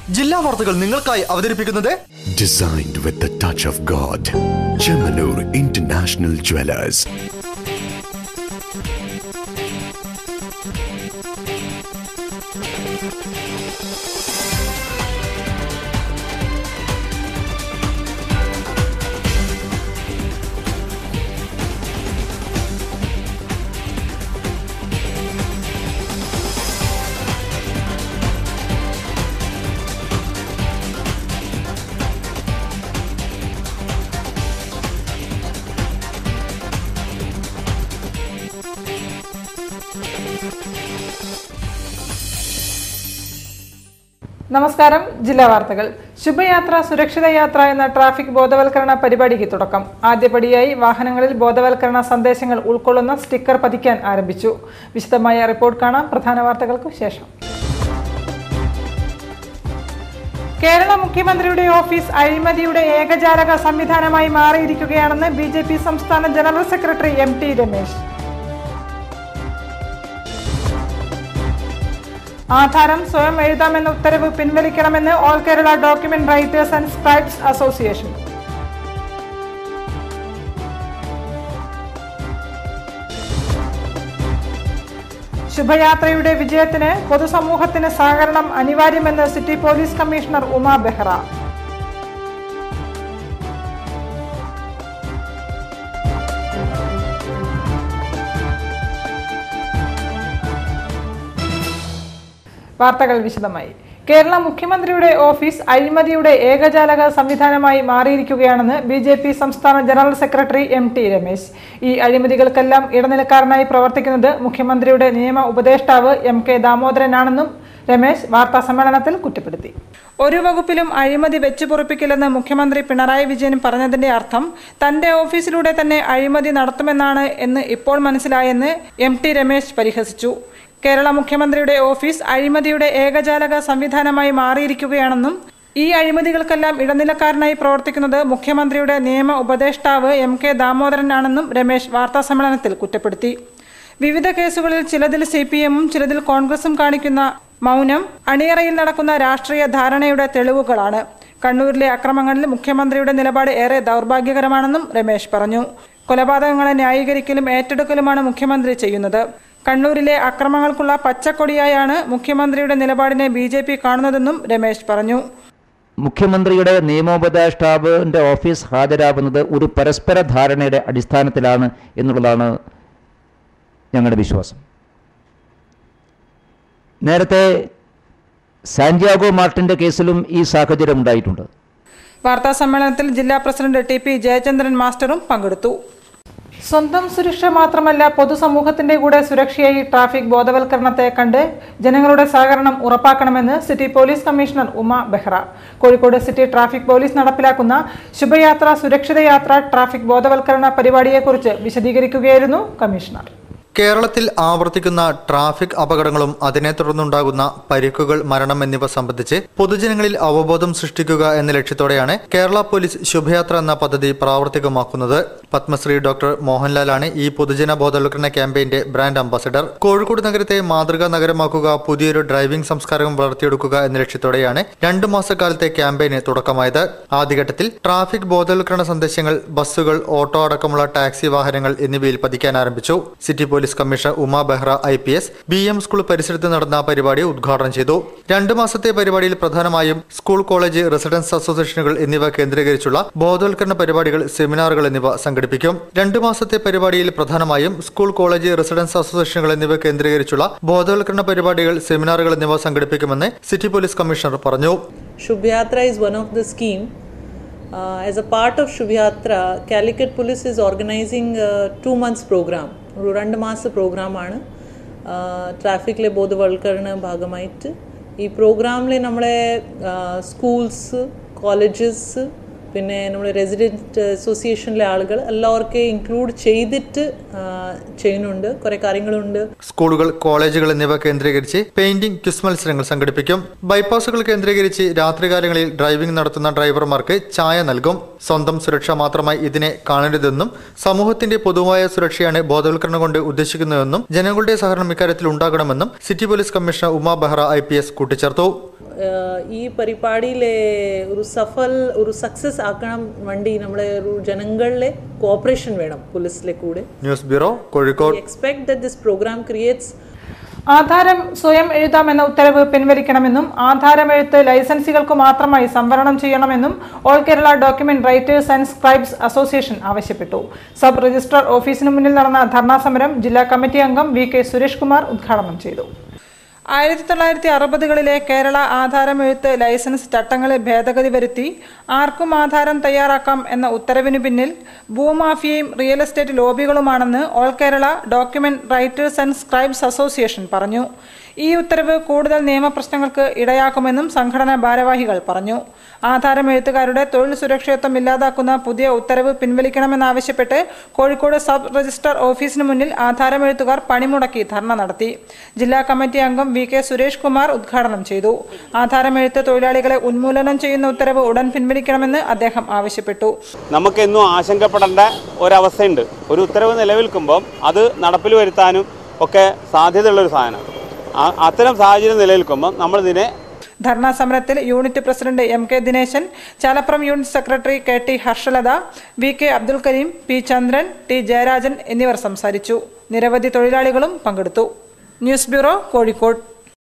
ജില്ലാ വാർത്തകൾ നിങ്ങൾക്കായി അവതരിപ്പിക്കുന്നത് Designed with the touch of God. Chemanur International Jewelers. നമസ്കാരം ജില്ലാ വാർത്തകൾ ശുഭയാത്ര സുരക്ഷിത യാത്ര എന്ന ട്രാഫിക് ബോധവൽക്കരണ പരിപാടിക്ക് തുടക്കം ആദ്യപടിയായി വാഹനങ്ങളിൽ ബോധവൽക്കരണ സന്ദേശങ്ങൾ ഉൾക്കൊള്ളുന്ന സ്റ്റിക്കർ പതിക്കാൻ ആരംഭിച്ചു വിശദമായ റിപ്പോർട്ട് കാണാം പ്രധാന വാർത്തകൾക്ക് ശേഷം കേരള മുഖ്യമന്ത്രിയുടെ ഓഫീസ് അഴിമതിയുടെ ഏകജാലക സംവിധാനമായി മാറിയിരിക്കുകയാണെന്ന് ബി ജെ പി സംസ്ഥാന general secretary M T Ramesh ആധാരം സ്വയം എഴുതാമെന്ന ഉത്തരവ് പിൻവലിക്കണമെന്ന് all Kerala document writers and scribes association ശുഭയാത്രയുടെ വിജയത്തിന് പൊതുസമൂഹത്തിന് സഹകരണം അനിവാര്യമെന്ന് city police commissioner Uma Behera വാർത്തകൾ വിശദമായി കേരള മുഖ്യമന്ത്രിയുടെ ഓഫീസ് അഴിമതിയുടെ ഏകജാലക സംവിധാനമായി മാറിയിരിക്കുകയാണെന്ന് ബി ജെ പി സംസ്ഥാന general secretary M T Ramesh ഈ അഴിമതികൾക്കെല്ലാം ഇടനിലക്കാരനായി പ്രവർത്തിക്കുന്നത് മുഖ്യമന്ത്രിയുടെ നിയമ ഉപദേഷ്ടാവ് എം കെ ദാമോദരനാണെന്നും രമേശ് വാർത്താ സമ്മേളനത്തിൽ കുറ്റപ്പെടുത്തി ഒരു വകുപ്പിലും അഴിമതി വെച്ചു പൊറിപ്പിക്കില്ലെന്ന് മുഖ്യമന്ത്രി പിണറായി വിജയൻ പറഞ്ഞതിന്റെ അർത്ഥം തന്റെ ഓഫീസിലൂടെ തന്നെ അഴിമതി നടത്തുമെന്നാണ് എന്ന് ഇപ്പോൾ മനസ്സിലായെന്ന് എം ടി രമേശ് പരിഹസിച്ചു കേരള മുഖ്യമന്ത്രിയുടെ ഓഫീസ് അഴിമതിയുടെ ഏകജാലക സംവിധാനമായി മാറിയിരിക്കുകയാണെന്നും ഈ അഴിമതികൾക്കെല്ലാം ഇടനിലക്കാരനായി പ്രവർത്തിക്കുന്നത് മുഖ്യമന്ത്രിയുടെ നിയമ ഉപദേഷ്ടാവ് എം കെ ദാമോദരനാണെന്നും രമേശ് വാർത്താസമ്മേളനത്തിൽ കുറ്റപ്പെടുത്തി വിവിധ കേസുകളിൽ ചിലതിൽ സി പി എമ്മും ചിലതിൽ കോൺഗ്രസും കാണിക്കുന്ന മൗനം അണിയറയിൽ നടക്കുന്ന രാഷ്ട്രീയ ധാരണയുടെ തെളിവുകളാണ് കണ്ണൂരിലെ അക്രമങ്ങളിൽ മുഖ്യമന്ത്രിയുടെ നിലപാട് ഏറെ ദൗർഭാഗ്യകരമാണെന്നും രമേശ് പറഞ്ഞു കൊലപാതകങ്ങളെ ന്യായീകരിക്കലും ഏറ്റെടുക്കലുമാണ് മുഖ്യമന്ത്രി ചെയ്യുന്നത് കണ്ണൂരിലെ അക്രമങ്ങൾക്കുള്ള പച്ചക്കൊടിയായാണ് മുഖ്യമന്ത്രിയുടെ നിലപാടിനെ ബി ജെ പി കാണുന്നതെന്നും രമേശ് പറഞ്ഞു മുഖ്യമന്ത്രിയുടെ നിയമോപദേഷ്ടാവിൻ്റെ ഓഫീസ് ഹാജരാകുന്നത് ഒരു പരസ്പര ധാരണയുടെ അടിസ്ഥാനത്തിലാണ് എന്നുള്ളതാണ് ഞങ്ങളുടെ വിശ്വാസം നേരത്തെ സാന്റിയാഗോ മാർട്ടിൻ്റെ കേസിലും ഈ സാഹചര്യം ഉണ്ടായിട്ടുണ്ട് വാർത്താ സമ്മേളനത്തിൽ ജില്ലാ പ്രസിഡന്റ് ടി പി ജയചന്ദ്രൻ മാസ്റ്ററും പങ്കെടുത്തു സ്വന്തം സുരക്ഷ മാത്രമല്ല പൊതുസമൂഹത്തിന്റെ കൂടെ സുരക്ഷയായി ട്രാഫിക് ബോധവൽക്കരണത്തെ കണ്ട് ജനങ്ങളുടെ സഹകരണം ഉറപ്പാക്കണമെന്ന് city police commissioner Uma Behera Kozhikode city traffic police നടപ്പിലാക്കുന്ന ശുഭയാത്ര സുരക്ഷിത യാത്ര ട്രാഫിക് ബോധവൽക്കരണ പരിപാടിയെക്കുറിച്ച് വിശദീകരിക്കുകയായിരുന്നു കമ്മീഷണർ കേരളത്തിൽ ആവർത്തിക്കുന്ന ട്രാഫിക് അപകടങ്ങളും അതിനെ തുടർന്നുണ്ടാകുന്ന പരിക്കുകൾ മരണം എന്നിവ സംബന്ധിച്ച് പൊതുജനങ്ങളിൽ അവബോധം സൃഷ്ടിക്കുക എന്ന ലക്ഷ്യത്തോടെയാണ് കേരള പോലീസ് ശുഭയാത്ര എന്ന പദ്ധതി പ്രാവർത്തികമാക്കുന്നത് പത്മശ്രീ ഡോക്ടർ മോഹൻലാലാണ് ഈ പൊതുജന ബോധവൽക്കരണ ക്യാമ്പയിന്റെ ബ്രാൻഡ് അംബാസഡർ കോഴിക്കോട് നഗരത്തെ മാതൃകാ നഗരമാക്കുക പുതിയൊരു ഡ്രൈവിംഗ് സംസ്കാരം വളർത്തിയെടുക്കുക എന്ന ലക്ഷ്യത്തോടെയാണ് രണ്ടു മാസക്കാലത്തെ ക്യാമ്പയിന് തുടക്കമായത് ആദ്യഘട്ടത്തിൽ ട്രാഫിക് ബോധവൽക്കരണ സന്ദേശങ്ങൾ ബസ്സുകൾ ഓട്ടോ അടക്കമുള്ള ടാക്സി വാഹനങ്ങൾ എന്നിവയിൽ പതിക്കാൻ ആരംഭിച്ചു city police commissioner Uma Behera I P S B M school പരിസരത്ത് നടന്ന പരിപാടി ഉദ്ഘാടനം ചെയ്തു രണ്ടു മാസത്തെ പരിപാടിയിൽ പ്രധാനമായും സ്കൂൾ കോളേജ് റെസിഡൻസ് അസോസിയേഷനുകൾ എന്നിവ കേന്ദ്രീകരിച്ചുള്ള ബോധവൽക്കരണ പരിപാടികൾ സെമിനാറുകൾ എന്നിവ സംഘടിപ്പിക്കും രണ്ടു മാസത്തെ പരിപാടിയിൽ പ്രധാനമായും സ്കൂൾ കോളേജ് റെസിഡൻസ് അസോസിയേഷനുകൾ എന്നിവ കേന്ദ്രീകരിച്ചുള്ള ബോധവൽക്കരണ പരിപാടികൾ സെമിനാറുകൾ എന്നിവ സംഘടിപ്പിക്കുമെന്ന് സിറ്റി പോലീസ് കമ്മീഷണർ പറഞ്ഞു Shubhyatra is one of the scheme. Uh, as a part of Shubhyatra, Calicut Police is organizing a two months program. ഒരു രണ്ട് മാസ പ്രോഗ്രാമാണ് ട്രാഫിക്കിലെ ബോധവൽക്കരണ ഭാഗമായിട്ട് ഈ പ്രോഗ്രാമിൽ നമ്മളെ സ്കൂൾസ് കോളേജസ് പിന്നെ നമ്മൾ റെസിഡൻറ്റ് അസോസിയേഷനിലെ ആളുകൾ എല്ലാവർക്കും ഇൻക്ലൂഡ് ചെയ്തിട്ട് ആ, ചെയ്യുന്നുണ്ട് കുറേ കാര്യങ്ങളുണ്ട് സ്കൂളുകൾ കോളേജുകൾ എന്നിവ കേന്ദ്രീകരിച്ച് പെയിന്റിംഗ് ക്വിസ് മത്സരങ്ങൾ സംഘടിപ്പിക്കും ബൈപ്പാസുകൾ കേന്ദ്രീകരിച്ച് രാത്രികാലങ്ങളിൽ ഡ്രൈവിംഗ് നടത്തുന്ന ഡ്രൈവർമാർക്ക് ചായ നൽകും സ്വന്തം സുരക്ഷ മാത്രമായി ഇതിനെ കാണരുതെന്നും സമൂഹത്തിന്റെ പൊതുവായ സുരക്ഷയാണ് ബോധവൽക്കരണം കൊണ്ട് ഉദ്ദേശിക്കുന്നതെന്നും ജനങ്ങളുടെ സഹകരണം ഇക്കാര്യത്തിൽ ഉണ്ടാകണമെന്നും city police commissioner Uma Behera I P S കൂട്ടിച്ചേർത്തു ഏഹ്, ഈ പരിപാടിയിലെ ഒരു സഫൽ ഒരു സക്സസ് ആക്കണം വേണ്ടി നമ്മളെ ഒരു ജനങ്ങളിലെ കോപ്പറേഷൻ വേണം പോലീസിലെ കൂടെ news bureau Kozhikode expect that this program creates ആധാരം സ്വയം എഴുതാമെന്ന ഉത്തരവ് പിൻവലിക്കണമെന്നും ആധാരം എഴുത്ത് ലൈസൻസുകൾക്ക് മാത്രമായി സംവരണം ചെയ്യണമെന്നും all Kerala document writers and scribes association ആവശ്യപ്പെട്ടു സബ് രജിസ്ട്രാർ ഓഫീസിന് മുന്നിൽ നടന്ന ധർണാ സമരം ജില്ലാ കമ്മിറ്റി അംഗം വി കെ സുരേഷ് കുമാർ ഉദ്ഘാടനം ചെയ്തു ആയിരത്തി തൊള്ളായിരത്തി അറുപതുകളിലെ കേരള ആധാരം എഴുത്ത് ലൈസൻസ് ചട്ടങ്ങളിൽ ഭേദഗതി വരുത്തി ആർക്കും ആധാരം തയ്യാറാക്കാം എന്ന ഉത്തരവിനു പിന്നിൽ ഭൂമാഫിയയും റിയൽ എസ്റ്റേറ്റ് ലോബികളുമാണെന്ന് all Kerala document writers and scribes association പറഞ്ഞു ഈ ഉത്തരവ് കൂടുതൽ നിയമപ്രശ്നങ്ങൾക്ക് ഇടയാക്കുമെന്നും സംഘടനാ ഭാരവാഹികൾ പറഞ്ഞു ആധാരം എഴുത്തുകാരുടെ തൊഴിൽ സുരക്ഷിതത്വം ഇല്ലാതാക്കുന്ന പുതിയ ഉത്തരവ് പിൻവലിക്കണമെന്നാവശ്യപ്പെട്ട് കോഴിക്കോട് സബ് രജിസ്ട്രാർ ഓഫീസിന് മുന്നിൽ ആധാരം എഴുത്തുകാർ പണിമുടക്കി ധർണ നടത്തി ജില്ലാ കമ്മിറ്റി അംഗം വി കെ സുരേഷ് കുമാർ ഉദ്ഘാടനം ചെയ്തു ആധാരം എഴുത്ത് തൊഴിലാളികളെ ഉന്മൂലനം ചെയ്യുന്ന ഉത്തരവ് ഉടൻ പിൻവലിക്കണമെന്ന് അദ്ദേഹം ആവശ്യപ്പെട്ടു നമുക്കെന്നും ആശങ്കപ്പെടേണ്ട ഒരവസ്ഥയുണ്ട് ഒരു ഉത്തരവ് നിലനിൽക്കുമ്പം അത് നടപ്പിൽ വരുത്താനും ഒക്കെ സാധ്യതയുള്ളൊരു സാധനം ആ- അത്തരം സാഹചര്യം നിലനിൽക്കുമ്പം നമ്മളിതിനെ ധർണാ സമരത്തിൽ unit president M K Dineshan Chalappuram unit secretary K T Harshalatha V K Abdul Karim P Chandran T Jayarajan എന്നിവർ സംസാരിച്ചു നിരവധി തൊഴിലാളികളും പങ്കെടുത്തു ന്യൂസ് ബ്യൂറോ കോഴിക്കോട്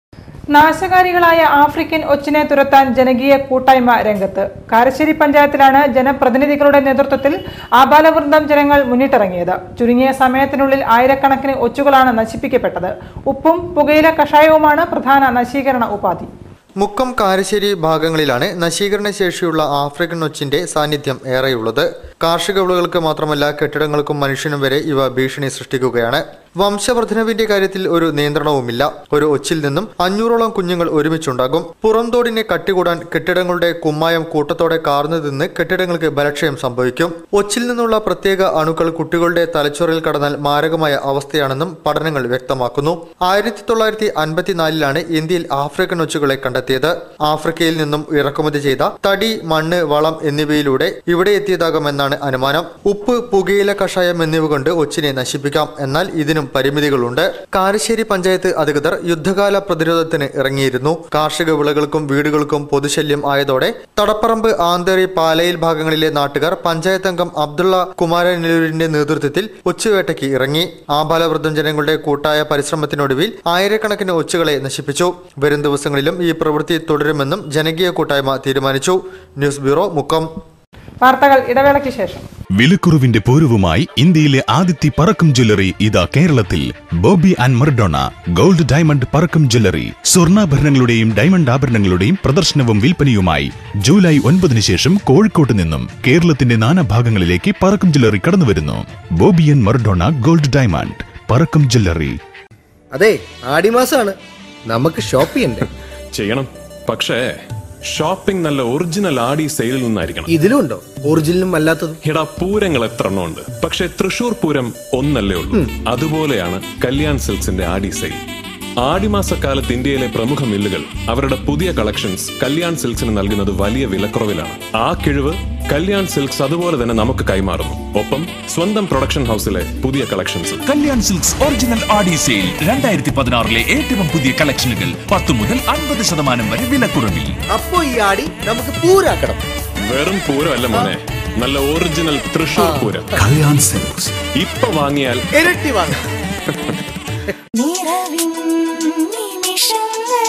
നാശകാരികളായ ആഫ്രിക്കൻ ഒച്ചിനെ തുരത്താൻ ജനകീയ കൂട്ടായ്മ രംഗത്ത് കാരശ്ശേരി പഞ്ചായത്തിലാണ് ജനപ്രതിനിധികളുടെ നേതൃത്വത്തിൽ ആബാലവൃന്ദം ജനങ്ങൾ മുന്നിട്ടിറങ്ങിയത് ചുരുങ്ങിയ സമയത്തിനുള്ളിൽ ആയിരക്കണക്കിന് ഒച്ചുകളാണ് നശിപ്പിക്കപ്പെട്ടത് ഉപ്പും പുകയില കഷായവുമാണ് പ്രധാന നശീകരണ ഉപാധി മുക്കം കാരശ്ശേരി ഭാഗങ്ങളിലാണ് നശീകരണ ശേഷിയുള്ള ആഫ്രിക്കൻ ഒച്ചിന്റെ സാന്നിധ്യം ഏറെയുള്ളത് കാർഷിക വിളകൾക്ക് മാത്രമല്ല കെട്ടിടങ്ങൾക്കും മനുഷ്യനും വരെ ഇവ ഭീഷണി സൃഷ്ടിക്കുകയാണ് വംശവർദ്ധനവിന്റെ കാര്യത്തിൽ ഒരു നിയന്ത്രണവുമില്ല ഒരു ഒച്ചിൽ നിന്നും അഞ്ഞൂറോളം കുഞ്ഞുങ്ങൾ ഒരുമിച്ചുണ്ടാകും പുറംതോടിനെ കട്ടികൂടാൻ കെട്ടിടങ്ങളുടെ കുമ്മായം കൂട്ടത്തോടെ കാർന്നു നിന്ന് കെട്ടിടങ്ങൾക്ക് ബലക്ഷയം സംഭവിക്കും ഒച്ചിൽ നിന്നുള്ള പ്രത്യേക അണുക്കൾ കുട്ടികളുടെ തലച്ചോറിൽ കടന്നാൽ മാരകമായ അവസ്ഥയാണെന്നും പഠനങ്ങൾ വ്യക്തമാക്കുന്നു ആയിരത്തി തൊള്ളായിരത്തി അൻപത്തിനാലിലാണ് ഇന്ത്യയിൽ ആഫ്രിക്കൻ ഒച്ചുകളെ കണ്ടെത്തിയത് ആഫ്രിക്കയിൽ നിന്നും ഇറക്കുമതി ചെയ്ത തടി മണ്ണ് വളം എന്നിവയിലൂടെ ഇവിടെ എത്തിയതാകാമെന്നാണ് അനുമാനം ഉപ്പ് പുകയില കഷായം എന്നിവ കൊണ്ട് ഒച്ചിനെ നശിപ്പിക്കാം എന്നാൽ ഇതിനും പരിമിതികളുണ്ട് കാരശ്ശേരി പഞ്ചായത്ത് അധികൃതർ യുദ്ധകാല പ്രതിരോധത്തിന് ഇറങ്ങിയിരുന്നു കാർഷിക വിളകൾക്കും വീടുകൾക്കും പൊതുശല്യം ആയതോടെ തടപ്പറമ്പ് ആന്തേറി പാലയിൽ ഭാഗങ്ങളിലെ നാട്ടുകാർ പഞ്ചായത്ത് അംഗം അബ്ദുള്ള കുമാരനെല്ലൂരിന്റെ നേതൃത്വത്തിൽ ഒച്ചുവേട്ടയ്ക്ക് ഇറങ്ങി ആബാലവൃദ്ധം ജനങ്ങളുടെ കൂട്ടായ പരിശ്രമത്തിനൊടുവിൽ ആയിരക്കണക്കിന് ഒച്ചുകളെ നശിപ്പിച്ചു വരും ദിവസങ്ങളിലും ഈ പ്രവൃത്തി തുടരുമെന്നും ജനകീയ കൂട്ടായ്മ തീരുമാനിച്ചു ന്യൂസ് ബ്യൂറോ മുക്കം വാർത്തകൾ ഇടവേളയ്ക്ക് ശേഷം വിലക്കുറവിന്റെ പൂരവുമായി ഇന്ത്യയിലെ ആദ്യത്തെ പറക്കം ജ്വല്ലറി ഇതാ കേരളത്തിൽ Boby and Mardona gold diamond പറക്കം ജ്വല്ലറി സ്വർണ്ണാഭരണങ്ങളുടെയും ഡയമണ്ട് ആഭരണങ്ങളുടെയും പ്രദർശനവും വിൽപ്പനയുമായി ജൂലൈ ഒൻപതിനു ശേഷം കോഴിക്കോട്ട് നിന്നും കേരളത്തിന്റെ നാനാഭാഗങ്ങളിലേക്ക് പറക്കം ജ്വല്ലറി കടന്നുവരുന്നു Boby and Mardona gold diamond പറക്കം ജ്വല്ലറി അതെ ആടിമാസാണ് നമുക്ക് ഷോപ്പ് ചെയ്യണ്ടേ ചെയ്യണം പക്ഷേ ഷോപ്പിംഗ് നല്ല ഒറിജിനൽ ആടി സെയിലിൽ നിന്നായിരിക്കണം ഇതിലും ഉണ്ടോ ഒറിജിനലും അല്ലാത്തതും എടാ പൂരങ്ങൾ എത്ര എണ്ണം ഉണ്ട് പക്ഷെ തൃശൂർ പൂരം ഒന്നല്ലേ ഉള്ളൂ അതുപോലെയാണ് കല്യാൺ സിൽക്സിന്റെ ആടി സെയിൽ ആടിമാസക്കാലത്ത് ഇന്ത്യയിലെ പ്രമുഖ മില്ലുകൾ അവരുടെ പുതിയ കളക്ഷൻസ് കല്യാൺ സിൽക്സിന് നൽകുന്നത് വലിയ വിലക്കുറവിലാണ് ആ കിഴിവ് കല്യാൺ സിൽക്സ് അതുപോലെ തന്നെ നമുക്ക് കൈമാറുന്നു ഒപ്പം സ്വന്തം പ്രൊഡക്ഷൻ ഹൗസിലെ പുതിയ കളക്ഷൻസും Kalyan Silks original Aadi sale രണ്ടായിരത്തി പതിനാറിലെ ഏറ്റവും പുതിയ കളക്ഷനുകൾ പത്ത് മുതൽ അൻപത് ശതമാനം വരെ വിലക്കുറവിൽ അപ്പോ ഈ ആടി നമുക്ക് പൂരാക്കണം വെറും പൂരമല്ല മോനെ നല്ല ഒറിജിനൽ തൃശൂർ പൂരം കല്യാൺ സിൽക്സ് ഇപ്പൊ വാങ്ങിയാൽ ഇരട്ടി വാങ്ങാം നിറവിൻ നിമിഷങ്ങൾ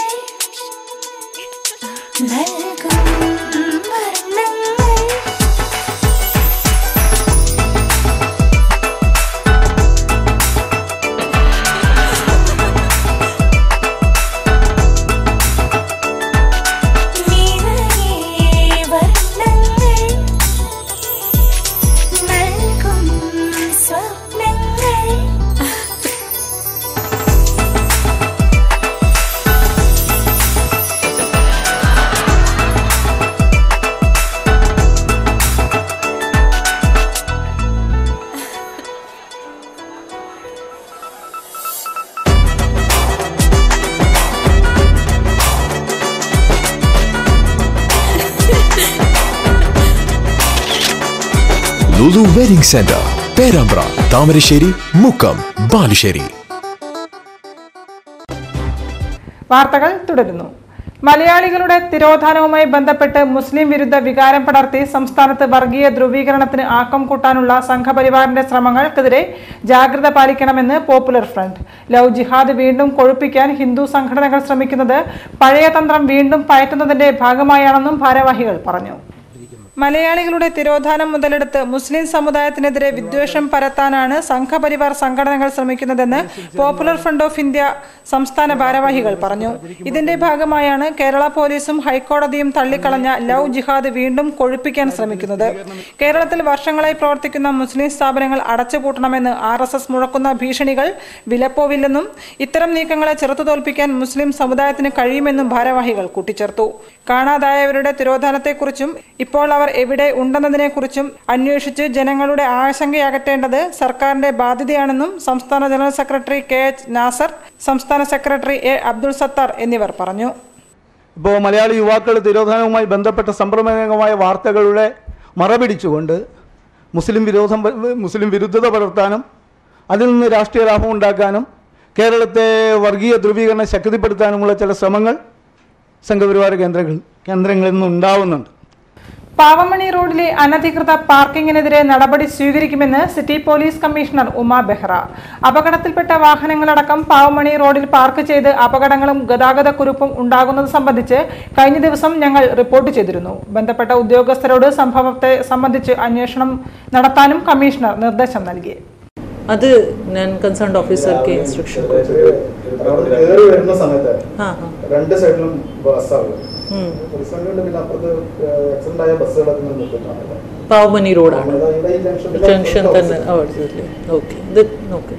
നൽകും വർണ്ണങ്ങൾ നിറയെ വർണ്ണങ്ങൾ നൽകും സ്വപ്നങ്ങൾ ലുലു വെഡിംഗ് സെന്റർ പേരാമ്പ്ര താമരശ്ശേരി മുക്കം ബാലുശ്ശേരി വാർത്തകൾ തുടരുന്നു മലയാളികളുടെ തിരോധാനവുമായി ബന്ധപ്പെട്ട് മുസ്ലിം വിരുദ്ധ വികാരം പടർത്തി സംസ്ഥാനത്ത് വർഗീയ ധ്രുവീകരണത്തിന് ആക്കം കൂട്ടാനുള്ള സംഘപരിവാറിന്റെ ശ്രമങ്ങൾക്കെതിരെ ജാഗ്രത പാലിക്കണമെന്ന് പോപ്പുലർ ഫ്രണ്ട് ലവ് ജിഹാദ് വീണ്ടും കൊഴുപ്പിക്കാൻ ഹിന്ദു സംഘടനകൾ ശ്രമിക്കുന്നത് പഴയ തന്ത്രം വീണ്ടും പയറ്റുന്നതിന്റെ ഭാഗമായാണെന്നും ഭാരവാഹികൾ പറഞ്ഞു മലയാളികളുടെ തിരോധാനം മുതലെടുത്ത് മുസ്ലിം സമുദായത്തിനെതിരെ വിദ്വേഷം പരത്താനാണ് സംഘപരിവാർ സംഘടനകൾ ശ്രമിക്കുന്നതെന്ന് പോപ്പുലർ ഫ്രണ്ട് ഓഫ് ഇന്ത്യ സംസ്ഥാന ഭാരവാഹികൾ പറഞ്ഞു ഇതിന്റെ ഭാഗമായാണ് കേരള പോലീസും ഹൈക്കോടതിയും തള്ളിക്കളഞ്ഞ ലവ് ജിഹാദ് വീണ്ടും കൊഴുപ്പിക്കാൻ ശ്രമിക്കുന്നത് കേരളത്തിൽ വർഷങ്ങളായി പ്രവർത്തിക്കുന്ന മുസ്ലിം സ്ഥാപനങ്ങൾ അടച്ചുപൂട്ടണമെന്ന് ആർ എസ് എസ് മുഴക്കുന്ന ഭീഷണികൾ വിലപ്പോവില്ലെന്നും ഇത്തരം നീക്കങ്ങളെ ചെറുത്തു തോൽപ്പിക്കാൻ മുസ്ലിം സമുദായത്തിന് കഴിയുമെന്നും ഭാരവാഹികൾ കൂട്ടിച്ചേർത്തു കാണാതായവരുടെ തിരോധാനത്തെക്കുറിച്ചും ഇപ്പോൾ അവർ എവിടെ ഉണ്ടെന്നതിനെക്കുറിച്ചും അന്വേഷിച്ച് ജനങ്ങളുടെ ആശങ്കയകറ്റേണ്ടത് സർക്കാരിന്റെ ബാധ്യതയാണെന്നും സംസ്ഥാന general secretary K H Nasar സംസ്ഥാന സെക്രട്ടറി എ അബ്ദുൾ സത്താർ എന്നിവർ പറഞ്ഞു ഇപ്പോൾ മലയാളി യുവാക്കൾ തിരോധാനവുമായി ബന്ധപ്പെട്ട സംഭ്രമകരമായ വാർത്തകളുടെ മറപിടിച്ചുകൊണ്ട് മുസ്ലിം വിരോധം മുസ്ലിം വിരുദ്ധത പടർത്താനും അതിൽ നിന്ന് രാഷ്ട്രീയ ലാഭം ഉണ്ടാക്കാനും കേരളത്തെ വർഗീയ ധ്രുവീകരണം ശക്തിപ്പെടുത്താനുമുള്ള ചില ശ്രമങ്ങൾ സംഘപരിവാര കേന്ദ്രങ്ങൾ കേന്ദ്രങ്ങളിൽ നിന്ന് ഉണ്ടാവുന്നുണ്ട് പാവമണി റോഡിലെ അനധികൃത പാർക്കിങ്ങിനെതിരെ നടപടി സ്വീകരിക്കുമെന്ന് city police commissioner Uma Behera അപകടത്തിൽപ്പെട്ട വാഹനങ്ങളടക്കം പാവമണി റോഡിൽ പാർക്ക് ചെയ്ത് അപകടങ്ങളും ഗതാഗതക്കുരുപ്പും ഉണ്ടാകുന്നത് സംബന്ധിച്ച് കഴിഞ്ഞ ദിവസം ഞങ്ങൾ റിപ്പോർട്ട് ചെയ്തിരുന്നു ബന്ധപ്പെട്ട ഉദ്യോഗസ്ഥരോട് സംഭവത്തെ സംബന്ധിച്ച് അന്വേഷണം നടത്താനും കമ്മീഷണർ നിർദ്ദേശം നൽകി അത് ഞാൻ കൺസേൺഡ് ഓഫീസർക്ക് ഇൻസ്ട്രക്ഷൻ കയറി വരുന്ന സമയത്ത് ആ രണ്ട് സൈഡിലും ബസ്സാണ് ഉം. പോലീസുകാരുണ്ട് പിന്നെ അപ്പുറത്ത് ആക്സിഡന്റ് ആയ ബസ്സുകളൊക്കെ ഇങ്ങനെ നിർത്തിയിട്ടാണ് പാവമണി റോഡാണ് ഇവിടെ ഈ ജംഗ്ഷനിൽ ജംഗ്ഷൻ തന്നെ ഓക്കെ ഇത് നോക്ക്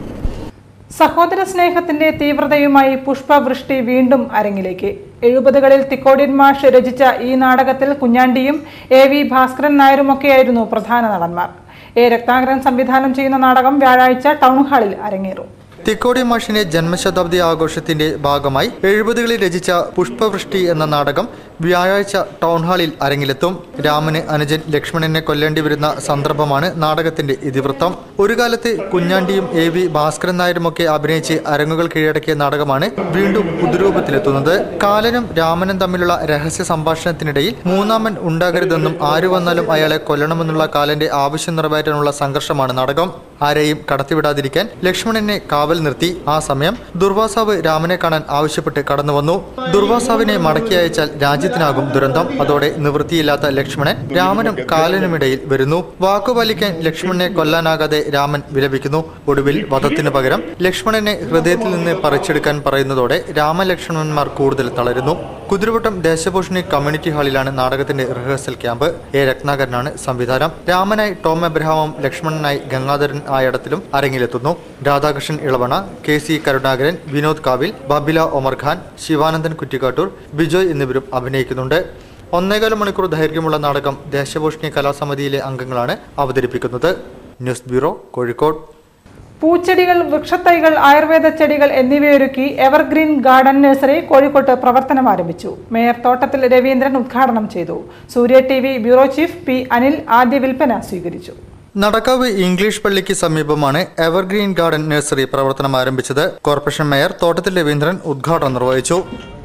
സഹോദര സ്നേഹത്തിന്റെ തീവ്രതയുമായി പുഷ്പവൃഷ്ടി വീണ്ടും അരങ്ങിലേക്ക് എഴുപതുകളിൽ തിക്കോടിയൻ മാഷ് രചിച്ച ഈ നാടകത്തിൽ കുഞ്ഞാണ്ടിയും എ വി ഭാസ്കരൻ നായരുമൊക്കെയായിരുന്നു പ്രധാന നടന്മാർ എ രത്നാകരൻ സംവിധാനം ചെയ്യുന്ന നാടകം വ്യാഴാഴ്ച ടൗൺ ഹാളിൽ അരങ്ങേറും തിക്കോടി മാഷിന്റെ ജന്മശതാബ്ദി ആഘോഷത്തിന്റെ ഭാഗമായി എഴുപതുകളിൽ രചിച്ച പുഷ്പവൃഷ്ടി എന്ന നാടകം വ്യാഴാഴ്ച ടൗൺ ഹാളിൽ അരങ്ങിലെത്തും രാമന് അനുജൻ ലക്ഷ്മണനെ കൊല്ലേണ്ടി വരുന്ന സന്ദർഭമാണ് നാടകത്തിന്റെ ഇതിവൃത്തം ഒരു കാലത്ത് കുഞ്ഞാണ്ടിയും എ വി ഭാസ്കരൻ നായരുമൊക്കെ അഭിനയിച്ച് അരങ്ങുകൾ കീഴടക്കിയ നാടകമാണ് വീണ്ടും പുതുരൂപത്തിലെത്തുന്നത് കാലനും രാമനും തമ്മിലുള്ള രഹസ്യ സംഭാഷണത്തിനിടയിൽ മൂന്നാമൻ ഉണ്ടാകരുതെന്നും ആര് വന്നാലും അയാളെ കൊല്ലണമെന്നുള്ള കാലന്റെ ആവശ്യം നിറവേറ്റാനുള്ള സംഘർഷമാണ് നാടകം ആരെയും കടത്തിവിടാതിരിക്കാൻ ലക്ഷ്മണനെ കാവൽ നിർത്തി ആ സമയം ദുർവാസാവ് രാമനെ കാണാൻ ആവശ്യപ്പെട്ട് കടന്നുവന്നു ദുർവാസാവിനെ മടക്കി അയച്ചാൽ രാജ്യത്തിനാകും ദുരന്തം അതോടെ നിവൃത്തിയില്ലാത്ത ലക്ഷ്മണൻ രാമനും കാലനുമിടയിൽ വരുന്നു വാക്കുപാലിക്കാൻ ലക്ഷ്മണനെ കൊല്ലാനാകാതെ രാമൻ വിലപിക്കുന്നു ഒടുവിൽ വധത്തിനു പകരം ലക്ഷ്മണനെ ഹൃദയത്തിൽ നിന്ന് പറിച്ചെടുക്കാൻ പറയുന്നതോടെ രാമലക്ഷ്മണന്മാർ കൂടുതൽ തളരുന്നു കുതിരവട്ടം ദേശഭൂഷണി കമ്മ്യൂണിറ്റി ഹാളിലാണ് നാടകത്തിന്റെ റിഹേഴ്സൽ ക്യാമ്പ് എ രത്നാകരനാണ് സംവിധാനം രാമനായി ടോം എബ്രഹാമും ലക്ഷ്മണനായി ഗംഗാധരൻ ആയടത്തിലും അരങ്ങിലെത്തുന്നു രാധാകൃഷ്ണൻ ഇളവണ കെ സി കരുണാകരൻ വിനോദ് കാവിൽ ബബില ഒമർ ഖാൻ ശിവാനന്ദൻ കുറ്റിക്കാട്ടൂർ ബിജോയ് എന്നിവരും അഭിനയിക്കുന്നുണ്ട് ഒന്നേകാല മണിക്കൂർ ദൈർഘ്യമുള്ള നാടകം ദേശഭൂഷണി കലാസമിതിയിലെ അംഗങ്ങളാണ് അവതരിപ്പിക്കുന്നത് ന്യൂസ് ബ്യൂറോ കോഴിക്കോട് പൂച്ചെടികൾ വൃക്ഷത്തൈകൾ ആയുർവേദ ചെടികൾ എന്നിവയൊരുക്കി എവർഗ്രീൻ ഗാർഡൻ നഴ്സറി കോഴിക്കോട്ട് പ്രവർത്തനം ആരംഭിച്ചു മേയർ തോട്ടത്തിൽ രവീന്ദ്രൻ ഉദ്ഘാടനം ചെയ്തു Surya T V bureau chief P Anil ആദ്യ വിൽപ്പന സ്വീകരിച്ചു നടക്കാവ് ഇംഗ്ലീഷ് പള്ളിക്ക് സമീപമാണ് എവർഗ്രീൻ ഗാർഡൻ നഴ്സറി പ്രവർത്തനം ആരംഭിച്ചത് കോർപ്പറേഷൻ മേയർ തോട്ടത്തിൽ രവീന്ദ്രൻ ഉദ്ഘാടനം നിർവഹിച്ചു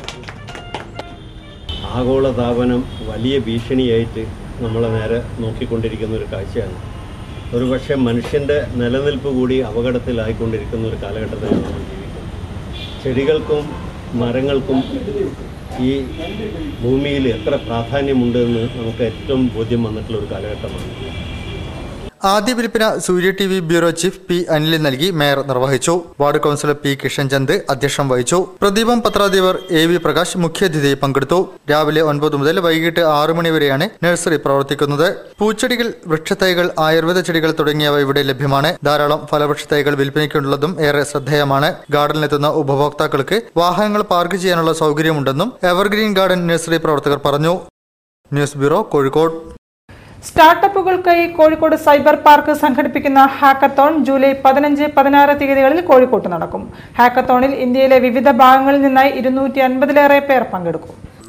ആഗോളതാപനം വലിയ ഭീഷണിയായിട്ട് നമ്മളെ നേരെ നോക്കിക്കൊണ്ടിരിക്കുന്ന ഒരു കാഴ്ചയാണ് ഒരുപക്ഷെ മനുഷ്യൻ്റെ നിലനിൽപ്പ് കൂടി അപകടത്തിലായിക്കൊണ്ടിരിക്കുന്ന ഒരു കാലഘട്ടത്തിലാണ് നമ്മൾ ജീവിക്കുന്നത് ചെടികൾക്കും മരങ്ങൾക്കും ഈ ഭൂമിയിൽ എത്ര പ്രാധാന്യമുണ്ടെന്ന് നമുക്ക് ഏറ്റവും ബോധ്യം വന്നിട്ടുള്ള ഒരു കാലഘട്ടമാണ് ആദ്യ വിൽപ്പന Surya T V bureau chief P Anil നൽകി മേയർ നിർവഹിച്ചു വാർഡ് കൗൺസിലർ പി കിഷൻചന്ദ് അധ്യക്ഷം വഹിച്ചു പ്രദീപം പത്രാധിപർ എ വി പ്രകാശ് മുഖ്യാതിഥിയായി പങ്കെടുത്തു രാവിലെ ഒൻപത് മുതൽ വൈകിട്ട് ആറു മണി വരെയാണ് നഴ്സറി പ്രവർത്തിക്കുന്നത് പൂച്ചെടികൾ വൃക്ഷത്തൈകൾ ആയുർവേദ ചെടികൾ തുടങ്ങിയവ ഇവിടെ ലഭ്യമാണ് ധാരാളം ഫലവൃക്ഷത്തൈകൾ വിൽപ്പനയ്ക്കുള്ളതും ഏറെ ശ്രദ്ധേയമാണ് ഗാർഡനിലെത്തുന്ന ഉപഭോക്താക്കൾക്ക് വാഹനങ്ങൾ പാർക്ക് ചെയ്യാനുള്ള സൗകര്യമുണ്ടെന്നും എവർഗ്രീൻ ഗാർഡൻ നഴ്സറി പ്രവർത്തകർ പറഞ്ഞു ന്യൂസ് ബ്യൂറോ കോഴിക്കോട് സ്റ്റാർട്ടപ്പുകൾക്കായി കോഴിക്കോട് സൈബർ പാർക്ക് സംഘടിപ്പിക്കുന്ന ഹാക്കത്തോൺ ജൂലൈ പതിനഞ്ച് പതിനാറ് തീയതികളിൽ കോഴിക്കോട്ട് നടക്കും ഹാക്കത്തോണിൽ ഇന്ത്യയിലെ വിവിധ ഭാഗങ്ങളിൽ നിന്നായി ഇരുന്നൂറ്റി അൻപതിലേറെ പേർ പങ്കെടുക്കും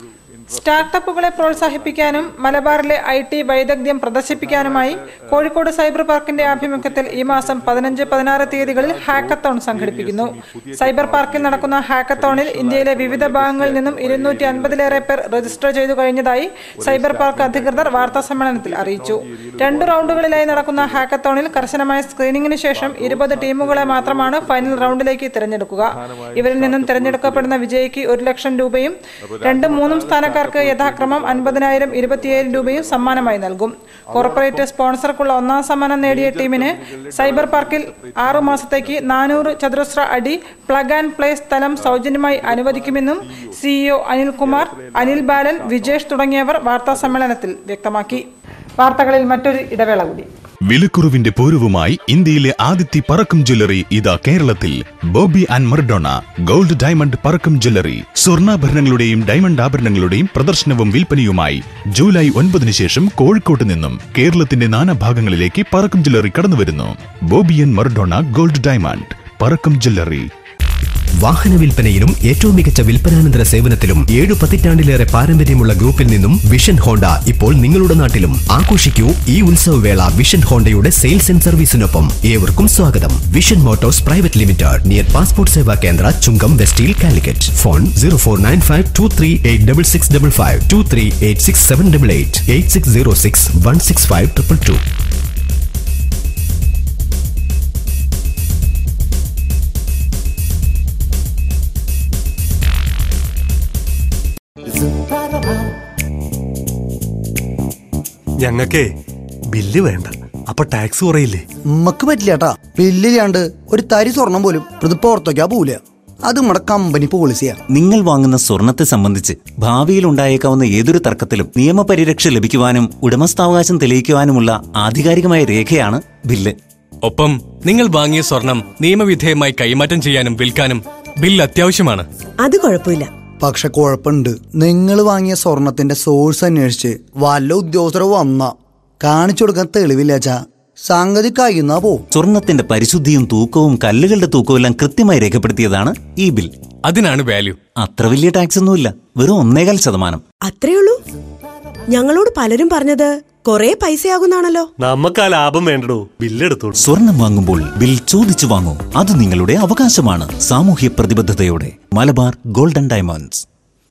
സ്റ്റാർട്ടപ്പുകളെ പ്രോത്സാഹിപ്പിക്കാനും മലബാറിലെ ഐ ടി വൈദഗ്ധ്യം പ്രദർശിപ്പിക്കാനുമായി കോഴിക്കോട് സൈബർ പാർക്കിന്റെ ആഭിമുഖ്യത്തിൽ ഈ മാസം പതിനഞ്ച് പതിനാറ് തീയതികളിൽ ഹാക്കത്തോൺ സംഘടിപ്പിക്കുന്നു സൈബർ പാർക്കിൽ നടക്കുന്ന ഹാക്കത്തോണിൽ ഇന്ത്യയിലെ വിവിധ ഭാഗങ്ങളിൽ നിന്നും ഇരുന്നൂറ്റി അൻപതിലേറെ പേർ രജിസ്റ്റർ ചെയ്തു കഴിഞ്ഞതായി സൈബർ പാർക്ക് അധികൃതർ വാർത്താ സമ്മേളനത്തിൽ അറിയിച്ചു രണ്ട് റൗണ്ടുകളിലായി നടക്കുന്ന ഹാക്കത്തോണിൽ കർശനമായ സ്ക്രീനിംഗിന് ശേഷം ഇരുപത് ടീമുകളെ മാത്രമാണ് ഫൈനൽ റൗണ്ടിലേക്ക് തിരഞ്ഞെടുക്കുക ഇവരിൽ നിന്നും തിരഞ്ഞെടുക്കപ്പെടുന്ന വിജയിക്ക് ഒരു ലക്ഷം രൂപയും രണ്ടും മൂന്നും സ്ഥാനക്കാർക്ക് യഥാക്രമം അൻപതിനായിരം ഇരുപത്തിയേഴ് രൂപയും സമ്മാനമായി നൽകും കോർപ്പറേറ്റ് സ്പോൺസർക്കുള്ള ഒന്നാം സമ്മാനം നേടിയ ടീമിന് സൈബർ പാർക്കിൽ ആറു മാസത്തേക്ക് നാനൂറ് ചതുരശ്ര അടി പ്ലഗ് ആൻഡ് പ്ലേ സ്ഥലം സൗജന്യമായി അനുവദിക്കുമെന്നും സിഇഒ അനിൽകുമാർ അനിൽ ബാലൻ വിജേഷ് തുടങ്ങിയവർ വാർത്താ സമ്മേളനത്തിൽ വ്യക്തമാക്കി വാർത്തകളിൽ മറ്റൊരു ഇടവേള കൂടി വിലക്കുറവിന്റെ പൂരവുമായി ഇന്ത്യയിലെ ആദ്യത്തെ പറക്കും ജ്വല്ലറി ഇതാ കേരളത്തിൽ Boby and Mardona gold diamond പറക്കും ജ്വല്ലറി സ്വർണ്ണാഭരണങ്ങളുടെയും ഡയമണ്ട് ആഭരണങ്ങളുടെയും പ്രദർശനവും വിൽപ്പനയുമായി ജൂലൈ ഒൻപതിനു ശേഷം കോഴിക്കോട്ട് നിന്നും കേരളത്തിന്റെ നാനാഭാഗങ്ങളിലേക്ക് പറക്കും ജ്വല്ലറി കടന്നുവരുന്നു Boby and Mardona gold diamond പറക്കും ജ്വല്ലറി വാഹന വിൽപ്പനയിലും ഏറ്റവും മികച്ച വിൽപ്പനാനന്തര സേവനത്തിലും ഏഴു പതിറ്റാണ്ടിലേറെ പാരമ്പര്യമുള്ള ഗ്രൂപ്പിൽ നിന്നും വിഷൻ ഹോണ്ട ഇപ്പോൾ നിങ്ങളുടെ നാട്ടിലും ആഘോഷിക്കൂ ഈ ഉത്സവവേള വിഷൻ ഹോണ്ടയുടെ സെയിൽസ് ആൻഡ് സർവീസിനൊപ്പം ഏവർക്കും സ്വാഗതം Vision Motors private limited near passport Seva Kendra Chungam Westhill Calicut phone zero four nine five two three eight double six double five two three eight six seven double eight eight six zero six one six five triple two ഞങ്ങക്കേ bill വേണ്ട അപ്പൊ tax കുറയില്ലേ നമ്മക്ക് പറ്റില്ല കേട്ടാ ബില്ലില്ലാണ്ട് ഒരു തരി സ്വർണം പോലും ഇത് പുറത്തേക്കാ പോവില്ല അത് നമ്മുടെ കമ്പനി പോളിസിയാ നിങ്ങൾ വാങ്ങുന്ന സ്വർണത്തെ സംബന്ധിച്ച് ഭാവിയിൽ ഉണ്ടായേക്കാവുന്ന ഏതൊരു തർക്കത്തിലും നിയമപരിരക്ഷ ലഭിക്കുവാനും ഉടമസ്ഥാവകാശം തെളിയിക്കുവാനുമുള്ള ആധികാരികമായ രേഖയാണ് ബില്ല് ഒപ്പം നിങ്ങൾ വാങ്ങിയ സ്വർണം നിയമവിധേയമായി കൈമാറ്റം ചെയ്യാനും വിൽക്കാനും ബിൽ അത്യാവശ്യമാണ് അത് കുഴപ്പമില്ല പക്ഷെ കുഴപ്പമുണ്ട് നിങ്ങൾ വാങ്ങിയ സ്വർണത്തിന്റെ സോഴ്സ് അന്വേഷിച്ച് വല്ല ഉദ്യോഗസ്ഥർ വന്ന കാണിച്ചു കൊടുക്കാൻ തെളിവില്ലാച്ചാ സംഗതി കഴിയുന്നാ പോവും സ്വർണത്തിന്റെ പരിശുദ്ധിയും തൂക്കവും കല്ലുകളുടെ തൂക്കവും എല്ലാം കൃത്യമായി രേഖപ്പെടുത്തിയതാണ് ഈ ബിൽ അതിനാണ് വാല്യൂ അത്ര വലിയ ടാക്സ് ഒന്നുമില്ല വെറും ഒന്നേകാൽ ശതമാനം അത്രയുള്ളൂ ഞങ്ങളോട് പലരും പറഞ്ഞത് കൊറേ പൈസയാകുന്നാണല്ലോ നമുക്ക് ആ ലാഭം വേണ്ടടോ ബില്ലെടുത്തോളൂ സ്വർണം വാങ്ങുമ്പോൾ ബിൽ ചോദിച്ചു വാങ്ങൂ അത് നിങ്ങളുടെ അവകാശമാണ് സാമൂഹ്യ പ്രതിബദ്ധതയോടെ മലബാർ ഗോൾഡൻ ഡയമണ്ട്സ്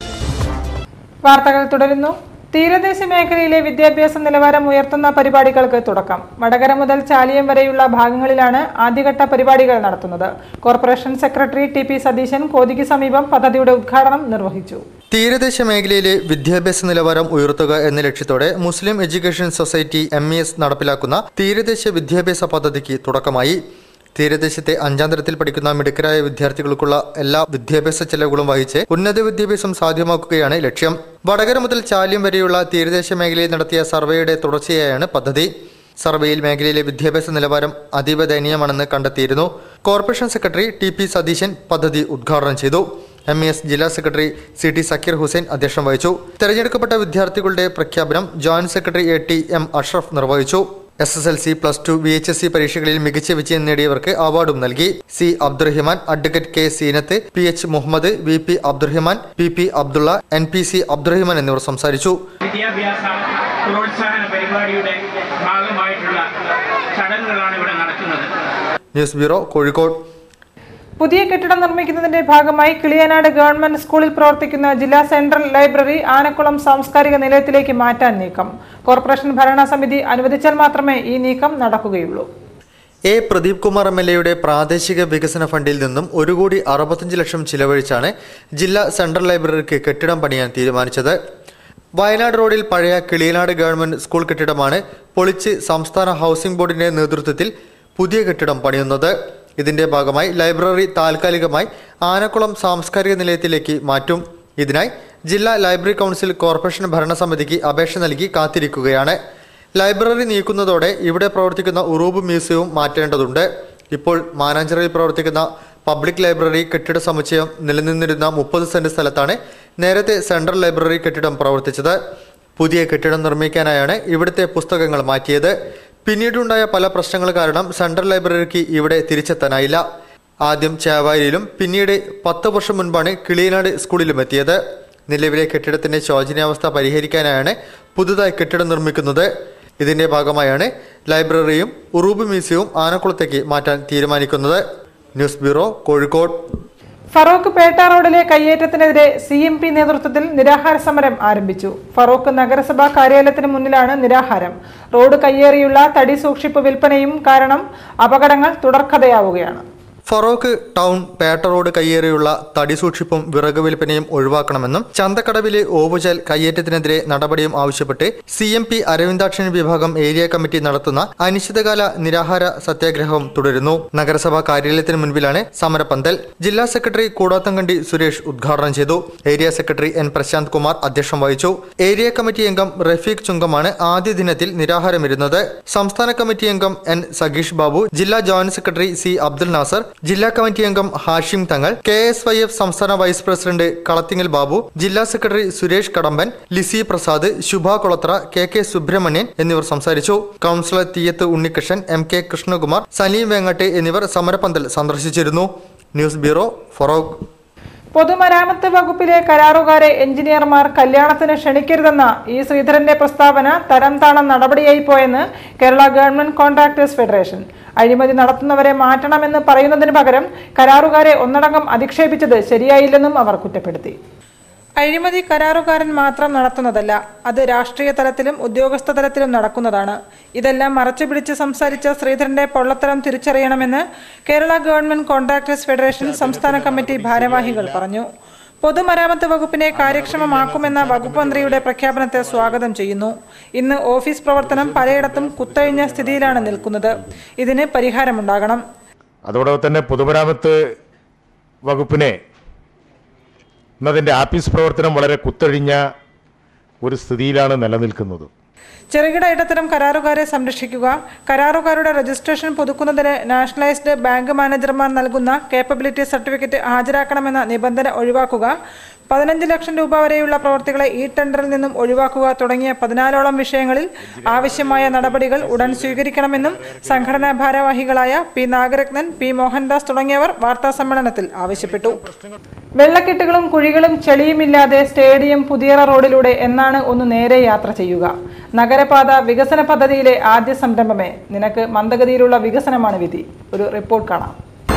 വാർത്തകൾ തുടരുന്നു തീരദേശ മേഖലയിലെ വിദ്യാഭ്യാസ നിലവാരം ഉയർത്തുന്ന പരിപാടികൾക്ക് തുടക്കം വടകര മുതൽ ചാലിയം വരെയുള്ള ഭാഗങ്ങളിലാണ് ആദ്യഘട്ട പരിപാടികൾ നടത്തുന്നത് corporation secretary T P Satheesan കോതിക്ക് സമീപം പദ്ധതിയുടെ ഉദ്ഘാടനം നിർവഹിച്ചു തീരദേശ മേഖലയിലെ വിദ്യാഭ്യാസ നിലവാരം ഉയർത്തുക എന്ന ലക്ഷ്യത്തോടെ Muslim education society M E S നടപ്പിലാക്കുന്ന തീരദേശ വിദ്യാഭ്യാസ പദ്ധതിക്ക് തുടക്കമായി തീരദേശത്തെ അഞ്ചാം തരത്തിൽ പഠിക്കുന്ന മിടുക്കരായ വിദ്യാർത്ഥികൾക്കുള്ള എല്ലാ വിദ്യാഭ്യാസ ചെലവുകളും വഹിച്ച് ഉന്നത വിദ്യാഭ്യാസം സാധ്യമാക്കുകയാണ് ലക്ഷ്യം വടകര മുതൽ ചാല്യം വരെയുള്ള തീരദേശ മേഖലയിൽ നടത്തിയ സർവേയുടെ തുടർച്ചയായാണ് പദ്ധതി സർവേയിൽ മേഖലയിലെ വിദ്യാഭ്യാസ നിലവാരം അതീവ ദയനീയമാണെന്ന് കണ്ടെത്തിയിരുന്നു corporation secretary T P Satheesan പദ്ധതി ഉദ്ഘാടനം ചെയ്തു എം എസ് ജില്ലാ secretary C T Sakir Hussain അധ്യക്ഷം വഹിച്ചു തെരഞ്ഞെടുക്കപ്പെട്ട വിദ്യാർത്ഥികളുടെ പ്രഖ്യാപനം joint secretary A T M Ashraf നിർവഹിച്ചു S S L C plus two V H S C പരീക്ഷകളിൽ മികച്ച വിജയം നേടിയവർക്ക് അവാർഡും നൽകി C Abdurahiman advocate K Seenath P H Muhammad V P Abdurahiman P P Abdulla N P C Abdurahiman എന്നിവർ സംസാരിച്ചു വിദ്യാഭ്യാസ പ്രോത്സാഹന പരിപാടിയുടെ ഭാഗമായിട്ടുള്ള ചടങ്ങുകളാണ് ഇവിടെ നടക്കുന്നത് ന്യൂസ് ബ്യൂറോ കോഴിക്കോട് പുതിയ കെട്ടിടം നിർമ്മിക്കുന്നതിന്റെ ഭാഗമായി കിളിയനാട് ഗവൺമെന്റ് സ്കൂളിൽ പ്രവർത്തിക്കുന്ന ജില്ലാ സെൻട്രൽ ലൈബ്രറി ആനക്കുളം സാംസ്കാരിക നിലയത്തിലേക്ക് മാറ്റാൻ നീക്കം കോർപ്പറേഷൻ ഭരണസമിതി അനുവദിച്ചാൽ മാത്രമേ ഈ നീക്കം നടക്കുകയുള്ളൂ A Pradeep Kumar M L എയുടെ പ്രാദേശിക വികസന ഫണ്ടിൽ നിന്നും ഒരു കോടി അറുപത്തഞ്ച് ലക്ഷം ചിലവഴിച്ചാണ് ജില്ലാ സെൻട്രൽ ലൈബ്രറിക്ക് കെട്ടിടം പണിയാൻ തീരുമാനിച്ചത് വയനാട് റോഡിൽ പഴയ കിളിയനാട് ഗവൺമെന്റ് സ്കൂൾ കെട്ടിടമാണ് പൊളിച്ച് സംസ്ഥാന ഹൗസിംഗ് ബോർഡിന്റെ നേതൃത്വത്തിൽ പുതിയ കെട്ടിടം പണിയുന്നത് ഇതിന്റെ ഭാഗമായി ലൈബ്രറി താൽക്കാലികമായി ആനക്കുളം സാംസ്കാരിക നിലയത്തിലേക്ക് മാറ്റും ഇതിനായി ജില്ലാ ലൈബ്രറി കൗൺസിൽ കോർപ്പറേഷൻ ഭരണസമിതിക്ക് അപേക്ഷ നൽകി കാത്തിരിക്കുകയാണ് ലൈബ്രറി നീക്കുന്നതോടെ ഇവിടെ പ്രവർത്തിക്കുന്ന ഉറൂബ് മ്യൂസിയവും മാറ്റേണ്ടതുണ്ട് ഇപ്പോൾ മാനാഞ്ചിറയിൽ പ്രവർത്തിക്കുന്ന പബ്ലിക് ലൈബ്രറി കെട്ടിട സമുച്ചയം നിലനിന്നിരുന്ന മുപ്പത് സെന്റ് സ്ഥലത്താണ് നേരത്തെ സെൻട്രൽ ലൈബ്രറി കെട്ടിടം പ്രവർത്തിച്ചത് പുതിയ കെട്ടിടം നിർമ്മിക്കാനായാണ് ഇവിടുത്തെ പുസ്തകങ്ങൾ മാറ്റിയത് പിന്നീടുണ്ടായ പല പ്രശ്നങ്ങൾ കാരണം സെൻട്രൽ ലൈബ്രറിക്ക് ഇവിടെ തിരിച്ചെത്താനായില്ല ആദ്യം ചേവാരിയിലും പിന്നീട് പത്ത് വർഷം മുൻപാണ് കിളിയനാട് സ്കൂളിലും എത്തിയത് നിലവിലെ കെട്ടിടത്തിന്റെ ശോചനീയാവസ്ഥ പരിഹരിക്കാനായാണ് പുതുതായി കെട്ടിടം നിർമ്മിക്കുന്നത് ഇതിന്റെ ഭാഗമായാണ് ലൈബ്രറിയും ഉറൂബ് മ്യൂസിയവും ആനക്കുളത്തേക്ക് മാറ്റാൻ തീരുമാനിക്കുന്നത് ന്യൂസ് ബ്യൂറോ കോഴിക്കോട് ഫറോക്ക് പേട്ട റോഡിലെ കയ്യേറ്റത്തിനെതിരെ സി എം പി നേതൃത്വത്തിൽ നിരാഹാര സമരം ആരംഭിച്ചു ഫറോക്ക് നഗരസഭാ കാര്യാലയത്തിന് മുന്നിലാണ് നിരാഹാരം റോഡ് കയ്യേറിയുള്ള തടി സൂക്ഷിപ്പ് വിൽപ്പനയും കാരണം അപകടങ്ങൾ തുടർക്കഥയാവുകയാണ് ഫറോക്ക് ടൗൺ പേട്ട റോഡ് കയ്യേറിയുള്ള തടി സൂക്ഷിപ്പും വിറക് വിൽപ്പനയും ഒഴിവാക്കണമെന്നും ചന്തക്കടവിലെ ഓവുചാൽ കയ്യേറ്റത്തിനെതിരെ നടപടിയും ആവശ്യപ്പെട്ട് സി എം പി അരവിന്ദാക്ഷൻ വിഭാഗം ഏരിയ കമ്മിറ്റി നടത്തുന്ന അനിശ്ചിതകാല നിരാഹാര സത്യാഗ്രഹം തുടരുന്നു നഗരസഭാ കാര്യാലയത്തിന് മുൻപിലാണ് സമരപന്തൽ ജില്ലാ സെക്രട്ടറി കൂടാത്തങ്കണ്ടി സുരേഷ് ഉദ്ഘാടനം ചെയ്തു area secretary N Prashanth Kumar അധ്യക്ഷം വഹിച്ചു ഏരിയ കമ്മിറ്റി അംഗം റഫീഖ് ചുങ്കമാണ് ആദ്യ ദിനത്തിൽ നിരാഹാരമിരുന്നത് സംസ്ഥാന കമ്മിറ്റി അംഗം എൻ സഗീഷ് ബാബു ജില്ലാ joint secretary C Abdul Nasar ജില്ലാ കമ്മിറ്റി അംഗം Hashim Thangal K S Y F സംസ്ഥാന വൈസ് പ്രസിഡന്റ് കളത്തിങ്ങൽ ബാബു ജില്ലാ secretary Suresh Kadamban Lissy Prasad Shubha Kolathra K K Subramanian എന്നിവർ സംസാരിച്ചു councillor Theeyath Unnikrishnan M K Krishnakumar Saleem Vengatte എന്നിവർ സമരപന്തൽ സന്ദർശിച്ചിരുന്നു ന്യൂസ് ബ്യൂറോ ഫറോക്ക് പൊതുമരാമത്ത് വകുപ്പിലെ കരാറുകാരെ എഞ്ചിനീയർമാർ കല്യാണത്തിന് ക്ഷണിക്കരുതെന്ന ഇ ശ്രീധരന്റെ പ്രസ്താവന തരം താളം നടപടിയായി പോയെന്ന് കേരള ഗവൺമെന്റ് കോൺട്രാക്ടേഴ്സ് ഫെഡറേഷൻ അഴിമതി നടത്തുന്നവരെ മാറ്റണമെന്ന് പറയുന്നതിന് പകരം കരാറുകാരെ ഒന്നടങ്കം അധിക്ഷേപിച്ചത് ശരിയായില്ലെന്നും അവർ കുറ്റപ്പെടുത്തി അഴിമതി കരാറുകാരൻ മാത്രം നടത്തുന്നതല്ല അത് രാഷ്ട്രീയ തലത്തിലും ഉദ്യോഗസ്ഥ തലത്തിലും നടക്കുന്നതാണ് ഇതെല്ലാം മറച്ചുപിടിച്ച് സംസാരിച്ച ശ്രീധരന്റെ പൊള്ളത്തരം തിരിച്ചറിയണമെന്ന് കേരള ഗവൺമെന്റ് കോൺട്രാക്ടേഴ്സ് ഫെഡറേഷൻ സംസ്ഥാന കമ്മിറ്റി ഭാരവാഹികൾ പറഞ്ഞു പൊതുമരാമത്ത് വകുപ്പിനെ കാര്യക്ഷമമാക്കുമെന്ന വകുപ്പ് മന്ത്രിയുടെ പ്രഖ്യാപനത്തെ സ്വാഗതം ചെയ്യുന്നു ഇന്ന് ഓഫീസ് പ്രവർത്തനം പലയിടത്തും കുത്തഴിഞ്ഞ സ്ഥിതിയിലാണ് നിൽക്കുന്നത് ഇതിന് പരിഹാരമുണ്ടാകണം അതോടൊപ്പം തന്നെ പൊതുമരാമത്ത് വകുപ്പിനെ ഇന്നതിൻ്റെ ആഫീസ് പ്രവർത്തനം വളരെ കുത്തഴിഞ്ഞ ഒരു സ്ഥിതിയിലാണ് നിലനിൽക്കുന്നത് ചെറുകിട ഇടത്തരം കരാറുകാരെ സംരക്ഷിക്കുക കരാറുകാരുടെ രജിസ്ട്രേഷൻ പുതുക്കുന്നതിന് നാഷണലൈസ്ഡ് ബാങ്ക് മാനേജർമാർ നൽകുന്ന കേപ്പബിലിറ്റി സർട്ടിഫിക്കറ്റ് ഹാജരാക്കണമെന്ന നിബന്ധന ഒഴിവാക്കുക പതിനഞ്ച് ലക്ഷം രൂപ വരെയുള്ള പ്രവർത്തികളെ ഈ ടെൻഡറിൽ നിന്നും ഒഴിവാക്കുക തുടങ്ങിയ പതിനാലോളം വിഷയങ്ങളിൽ ആവശ്യമായ നടപടികൾ ഉടൻ സ്വീകരിക്കണമെന്നും സംഘടനാ ഭാരവാഹികളായ പി നാഗരത്നൻ പി മോഹൻദാസ് തുടങ്ങിയവർ വാർത്താ സമ്മേളനത്തിൽ ആവശ്യപ്പെട്ടു വെള്ളക്കെട്ടുകളും കുഴികളും ചെളിയുമില്ലാതെ സ്റ്റേഡിയം പുതിയറ റോഡിലൂടെ എന്നാണ് ഒന്ന് നേരെ യാത്ര ചെയ്യുക നഗരപാത വികസന പദ്ധതിയിലെ ആദ്യ സംരംഭമേ നിനക്ക് മന്ദഗതിയിലുള്ള വികസനമാണ് വിധി ഒരു റിപ്പോർട്ട് കാണാം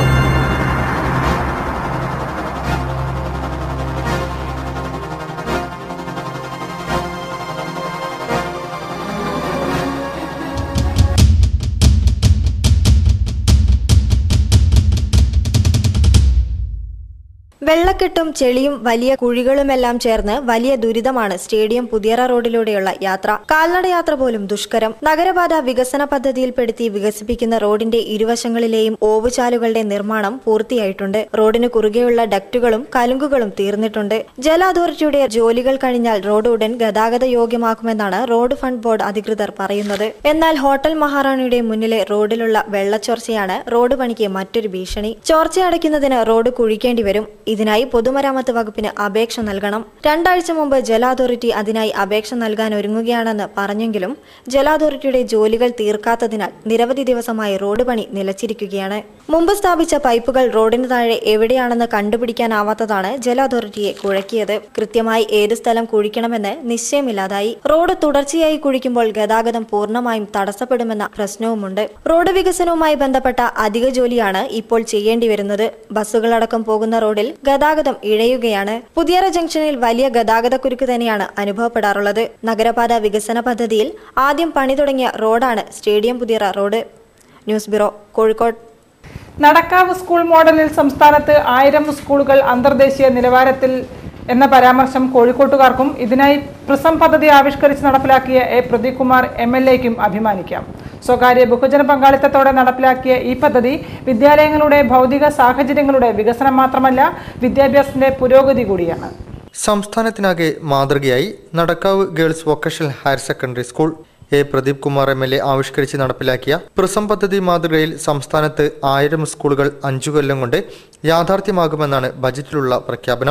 വെള്ളക്കെട്ടും ചെളിയും വലിയ കുഴികളുമെല്ലാം ചേർന്ന് വലിയ ദുരിതമാണ് സ്റ്റേഡിയം പുതിയറ റോഡിലൂടെയുള്ള യാത്ര കാൽനടയാത്ര പോലും ദുഷ്കരം നഗരപാത വികസന പദ്ധതിയിൽപ്പെടുത്തി വികസിപ്പിക്കുന്ന റോഡിന്റെ ഇരുവശങ്ങളിലെയും ഓവുചാലുകളുടെ നിർമ്മാണം പൂർത്തിയായിട്ടുണ്ട് റോഡിന് കുറുകെയുള്ള ഡക്റ്റുകളും കലുങ്കുകളും തീർന്നിട്ടുണ്ട് ജല അതോറിറ്റിയുടെ ജോലികൾ കഴിഞ്ഞാൽ റോഡ് ഉടൻ ഗതാഗത യോഗ്യമാക്കുമെന്നാണ് റോഡ് ഫണ്ട് ബോർഡ് അധികൃതർ പറയുന്നത് എന്നാൽ ഹോട്ടൽ മഹാറാണിയുടെ മുന്നിലെ റോഡിലുള്ള വെള്ളച്ചോർച്ചയാണ് റോഡ് പണിക്ക് മറ്റൊരു ഭീഷണി ചോർച്ച അടയ്ക്കുന്നതിന് റോഡ് കുഴിക്കേണ്ടി വരും ഇതിനായി പൊതുമരാമത്ത് വകുപ്പിന് അപേക്ഷ നൽകണം രണ്ടാഴ്ച മുമ്പ് ജല അതോറിറ്റി അതിനായി അപേക്ഷ നൽകാൻ ഒരുങ്ങുകയാണെന്ന് പറഞ്ഞെങ്കിലും ജല അതോറിറ്റിയുടെ ജോലികൾ തീർക്കാത്തതിനാൽ നിരവധി ദിവസമായി റോഡ് പണി നിലച്ചിരിക്കുകയാണ് മുമ്പ് സ്ഥാപിച്ച പൈപ്പുകൾ റോഡിന് താഴെ എവിടെയാണെന്ന് കണ്ടുപിടിക്കാനാവാത്തതാണ് ജല അതോറിറ്റിയെ കുഴക്കിയത് കൃത്യമായി ഏത് സ്ഥലം കുഴിക്കണമെന്ന് നിശ്ചയമില്ലാതായി റോഡ് തുടർച്ചയായി കുഴിക്കുമ്പോൾ ഗതാഗതം പൂർണ്ണമായും തടസ്സപ്പെടുമെന്ന പ്രശ്നവുമുണ്ട് റോഡ് വികസനവുമായി ബന്ധപ്പെട്ട അധിക ജോലിയാണ് ഇപ്പോൾ ചെയ്യേണ്ടി വരുന്നത് ബസ്സുകളടക്കം പോകുന്ന റോഡിൽ ഗതാഗതം ഇഴയുകയാണ് പുതിയറ ജംഗ്ഷനിൽ വലിയ ഗതാഗതക്കുരുക്ക് തന്നെയാണ് അനുഭവപ്പെടാറുള്ളത് നഗരപാത വികസന പദ്ധതിയിൽ ആദ്യം പണി തുടങ്ങിയ റോഡാണ് stadium Puthiyara road news bureau Kozhikode Nadakkavu school മോഡലിൽ സംസ്ഥാനത്ത് ആയിരം സ്കൂളുകൾ അന്തർദേശീയ നിലവാരത്തിൽ എന്ന പരാമർശം കോഴിക്കോട്ടുകാർക്കും ഇതിനായി പ്രിസം പദ്ധതി ആവിഷ്കരിച്ച് നടപ്പിലാക്കിയ A Pradeep Kumar M L എക്കും അഭിമാനിക്കാം സ്വകാര്യ ബഹുജന പങ്കാളിത്തത്തോടെ നടപ്പിലാക്കിയ ഈ പദ്ധതി വിദ്യാലയങ്ങളുടെ ഭൗതിക സാഹചര്യങ്ങളുടെ വികസനം മാത്രമല്ല വിദ്യാഭ്യാസത്തിന്റെ പുരോഗതി കൂടിയാണ് സംസ്ഥാനത്തിനാകെ മാതൃകയായി Nadakkavu girls vocational higher secondary school A Pradeep Kumar M L A ആവിഷ്കരിച്ച് നടപ്പിലാക്കിയ പ്രിസം പദ്ധതി മാതൃകയിൽ സംസ്ഥാനത്ത് ആയിരം സ്കൂളുകൾ അഞ്ചു കൊല്ലം കൊണ്ട് യാഥാർത്ഥ്യമാകുമെന്നാണ് ബജറ്റിലുള്ള പ്രഖ്യാപനം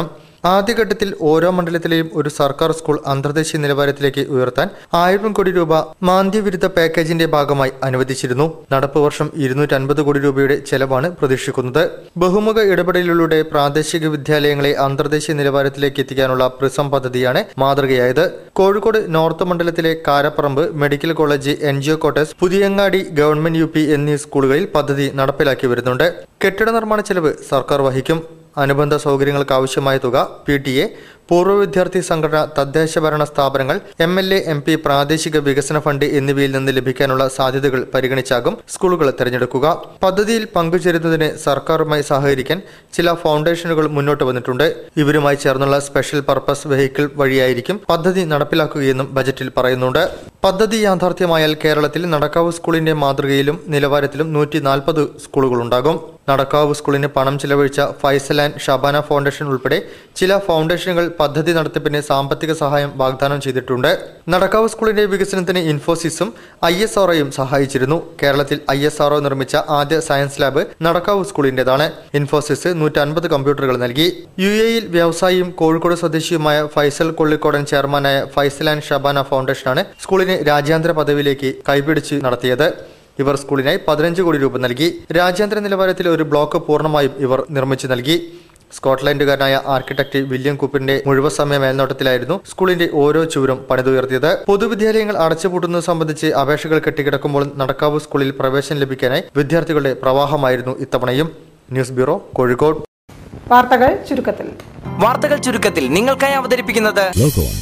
ആദ്യഘട്ടത്തിൽ ഓരോ മണ്ഡലത്തിലെയും ഒരു സർക്കാർ സ്കൂൾ അന്തർദേശീയ നിലവാരത്തിലേക്ക് ഉയർത്താൻ ആയിരം കോടി രൂപ മാന്ദ്യവിരുദ്ധ പാക്കേജിന്റെ ഭാഗമായി അനുവദിച്ചിരുന്നു നടപ്പ് വർഷം ഇരുന്നൂറ്റി അൻപത് കോടി രൂപയുടെ ചെലവാണ് പ്രതീക്ഷിക്കുന്നത് ബഹുമുഖ ഇടപെടലിലൂടെ പ്രാദേശിക വിദ്യാലയങ്ങളെ അന്തർദേശീയ നിലവാരത്തിലേക്ക് എത്തിക്കാനുള്ള പ്രിസം പദ്ധതിയാണ് മാതൃകയായത് കോഴിക്കോട് നോർത്ത് മണ്ഡലത്തിലെ Karaparamba medical college N G O quarters Puthiyangadi government U P എന്നീ സ്കൂളുകളിൽ പദ്ധതി നടപ്പിലാക്കി വരുന്നുണ്ട് കെട്ടിട നിർമ്മാണ ചെലവ് സർക്കാർ വഹിക്കും അനുബന്ധ സൗകര്യങ്ങൾക്ക് ആവശ്യമായ തുക പി ടി എ പൂർവ്വ വിദ്യാർത്ഥി സംഘടന തദ്ദേശ ഭരണ സ്ഥാപനങ്ങൾ M L A M P പ്രാദേശിക വികസന ഫണ്ട് എന്നിവയിൽ നിന്ന് ലഭിക്കാനുള്ള സാധ്യതകൾ പരിഗണിച്ചാകും സ്കൂളുകൾ തിരഞ്ഞെടുക്കുക പദ്ധതിയിൽ പങ്കുചേരുന്നതിന് സർക്കാരുമായി സഹകരിക്കാൻ ചില ഫൗണ്ടേഷനുകൾ മുന്നോട്ട് വന്നിട്ടുണ്ട് ഇവരുമായി ചേർന്നുള്ള സ്പെഷ്യൽ പർപ്പസ് വെഹിക്കിൾ വഴിയായിരിക്കും പദ്ധതി നടപ്പിലാക്കുകയെന്നും ബജറ്റിൽ പറയുന്നുണ്ട് പദ്ധതി യാഥാർത്ഥ്യമായാൽ കേരളത്തിൽ നടക്കാവ് സ്കൂളിന്റെ മാതൃകയിലും നിലവാരത്തിലും നൂറ്റി നാൽപ്പത് സ്കൂളുകളുണ്ടാകും നടക്കാവ് സ്കൂളിന് പണം ചിലവഴിച്ച ഫൈസൽ ആൻഡ് ഷബാന ഫൗണ്ടേഷൻ ഉൾപ്പെടെ ചില ഫൗണ്ടേഷനുകൾ പദ്ധതി നടത്തിപ്പിന് സാമ്പത്തിക സഹായം വാഗ്ദാനം ചെയ്തിട്ടുണ്ട് നടക്കാവ് സ്കൂളിന്റെ വികസനത്തിന് ഇൻഫോസിസും ഐ എസ് ആർഒയും സഹായിച്ചിരുന്നു കേരളത്തിൽ ഐ എസ് ആർഒ നിർമ്മിച്ച ആദ്യ സയൻസ് ലാബ് നടക്കാവ് സ്കൂളിന്റേതാണ് ഇൻഫോസിസ് നൂറ്റൻപത് കമ്പ്യൂട്ടറുകൾ നൽകി യു എയിൽ വ്യവസായിയും കോഴിക്കോട് സ്വദേശിയുമായ ഫൈസൽ കൊള്ളിക്കോടൻ ചെയർമാനായ ഫൈസൽ ആൻഡ് ഷബാന ഫൗണ്ടേഷനാണ് സ്കൂളിനെ രാജ്യാന്തര പദവിയിലേക്ക് കൈപിടിച്ച് നടത്തിയത് ഇവർ സ്കൂളിനായി പതിനഞ്ച് കോടി രൂപ നൽകി രാജ്യാന്തര നിലവാരത്തിൽ ഒരു ബ്ലോക്ക് പൂർണ്ണമായും ഇവർ നിർമ്മിച്ചു നൽകി സ്കോട്ട്ലൻഡുകാരനായ ആർക്കിടെക്ട് വില്യം കൂപ്പിന്റെ മുഴുവൻ സമയ മേൽനോട്ടത്തിലായിരുന്നു സ്കൂളിന്റെ ഓരോ ചുവരും പണിതുയർത്തിയത് പൊതുവിദ്യാലയങ്ങൾ അടച്ചുപൂട്ടുന്നത് സംബന്ധിച്ച് അപേക്ഷകൾ കെട്ടിക്കിടക്കുമ്പോൾ നടക്കാവ് സ്കൂളിൽ പ്രവേശനം ലഭിക്കാനായി വിദ്യാർത്ഥികളുടെ പ്രവാഹമായിരുന്നു ഇത്തവണയും ന്യൂസ് ബ്യൂറോ കോഴിക്കോട് വാർത്തകൾ ചുരുക്കത്തിൽ വാർത്തകൾ ചുരുക്കത്തിൽ നിങ്ങൾക്കായി അവതരിപ്പിക്കുന്നത് ലോഗോൺ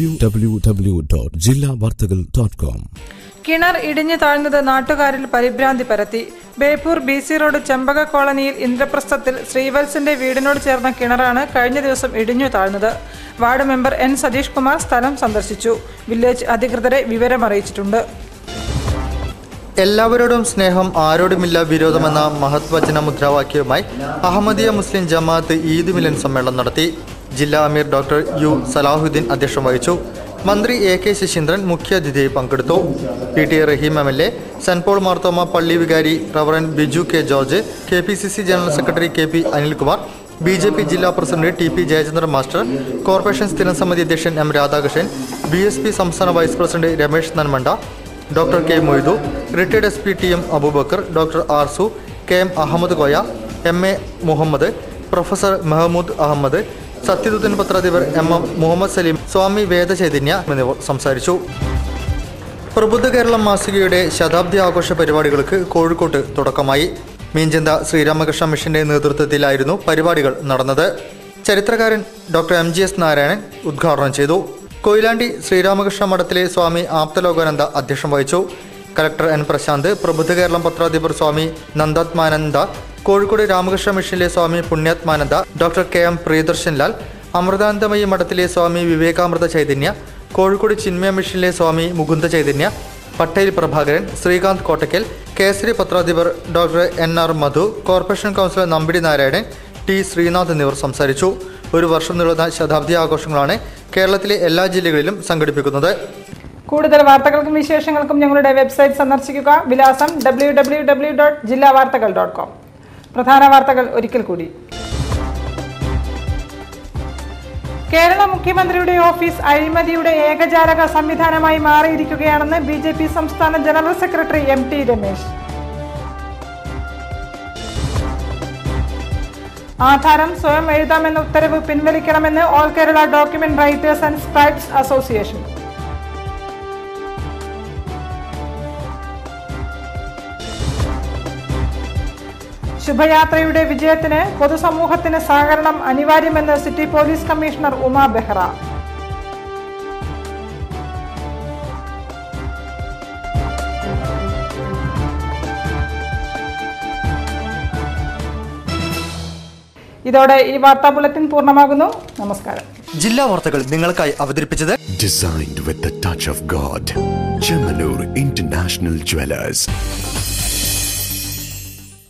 www.jillavartagal.com കിണർ ഇടിഞ്ഞു താഴ്ന്നത് നാട്ടുകാരിൽ പരിഭ്രാന്തി പരത്തി Beypore B C road Chembaka കോളനിയിൽ ഇന്ദ്രപ്രസ്ഥത്തിൽ ശ്രീവത്സന്റെ വീടിനോട് ചേർന്ന കിണറാണ് കഴിഞ്ഞ ദിവസം ഇടിഞ്ഞു താഴ്ന്നത് ward member N Satheesh Kumar സ്ഥലം സന്ദർശിച്ചു വില്ലേജ് അധികൃതരെ വിവരമറിയിച്ചിട്ടുണ്ട് എല്ലാവരോടും സ്നേഹം ആരോടുമില്ല വിരോധമെന്ന മഹത് വചന മുദ്രാവാക്യവുമായി അഹമ്മദിയ മുസ്ലിം ജമാഅത്ത് ഈദ് മിലൻ സമ്മേളനം നടത്തി ജില്ലാ അമീർ ഡോക്ടർ യു സലാഹുദ്ദീൻ അധ്യക്ഷം വഹിച്ചു മന്ത്രി എ കെ ശശീന്ദ്രൻ മുഖ്യാതിഥിയായി പങ്കെടുത്തു P T A Rahim M L A Saint Paul Marthoma പള്ളി വികാരി reverend Biju K George K P C C general secretary K P Anilkumar B J P ജില്ലാ president T P Jayachandran master corporation സ്ഥിരം സമിതി അധ്യക്ഷൻ M Radhakrishnan B S P സംസ്ഥാന vice president Ramesh Nanmanda doctor K Moidu retired S P T M Abubakar doctor Arsu K M Ahammed Koya M A Muhammad professor Mehmood Ahammed Sathyadoothan പത്രാധിപർ M M Muhammad Saleem Swami Vedachaitanya എന്നിവർ സംസാരിച്ചു പ്രബുദ്ധ കേരളം മാസികയുടെ ശതാബ്ദി ആഘോഷ പരിപാടികൾക്ക് കോഴിക്കോട്ട് തുടക്കമായി മീഞ്ചന്ത ശ്രീരാമകൃഷ്ണ മിഷന്റെ നേതൃത്വത്തിലായിരുന്നു പരിപാടികൾ നടന്നത് ചരിത്രകാരൻ doctor M G S Narayanan ഉദ്ഘാടനം ചെയ്തു കൊയിലാണ്ടി ശ്രീരാമകൃഷ്ണ മഠത്തിലെ സ്വാമി ആപ്തലോകാനന്ദ അധ്യക്ഷം വഹിച്ചു കലക്ടർ എൻ പ്രശാന്ത് പ്രബുദ്ധ കേരളം പത്രാധിപർ സ്വാമി നന്ദാത്മാനന്ദ കോഴിക്കോട് രാമകൃഷ്ണ മിഷനിലെ Swami Punyathmananda doctor K M Priyadarshan Lal Amrithanandamayi മഠത്തിലെ സ്വാമി വിവേകാമൃത ചൈതന്യ കോഴിക്കോട് ചിന്മയ മിഷനിലെ സ്വാമി മുകുന്ദ ചൈതന്യ പട്ടേൽ പ്രഭാകരൻ ശ്രീകാന്ത് കോട്ടക്കൽ കേസരി പത്രാധിപർ doctor N R Madhu corporation councillor Nambidi Narayanan T Sreenath എന്നിവർ സംസാരിച്ചു ഒരു വർഷം നീളുന്ന ശതാബ്ദി ആഘോഷങ്ങളാണ് കേരളത്തിലെ എല്ലാ ജില്ലകളിലും സംഘടിപ്പിക്കുന്നത് കൂടുതൽ വാർത്തകൾക്കും വിശേഷങ്ങൾക്കും ഞങ്ങളുടെ വെബ്സൈറ്റ് സന്ദർശിക്കുക വിലാസം ഡബ്ല്യൂ ഡബ്ല്യൂ ഡബ്ല്യൂ ഡോട്ട് ജില്ലാ വാർത്തകൾ ഡോട്ട് കോം പ്രധാന വാർത്തകൾ ഒരിക്കൽ കൂടി കേരള മുഖ്യമന്ത്രിയുടെ ഓഫീസ് അഴിമതിയുടെ ഏകജാലക സംവിധാനമായി മാറിയിരിക്കുകയാണെന്ന് ബി ജെ പി സംസ്ഥാന general secretary M T Ramesh ആധാരം സ്വയം എഴുതാമെന്ന ഉത്തരവ് പിൻവലിക്കണമെന്ന് all Kerala document writers and scribes association ശുഭയാത്രയുടെ വിജയത്തിന് പൊതുസമൂഹത്തിന് സഹകരണം അനിവാര്യമെന്ന് city police commissioner Uma Behra ഇതോടെ ഈ വാർത്താ ബുള്ളറ്റിൻ പൂർണ്ണമാകുന്നു നമസ്കാരം ജില്ലാ വാർത്തകൾ നിങ്ങൾക്കായി അവതരിപ്പിച്ചത് Designed with the touch of God. Chemanur International Jewelers.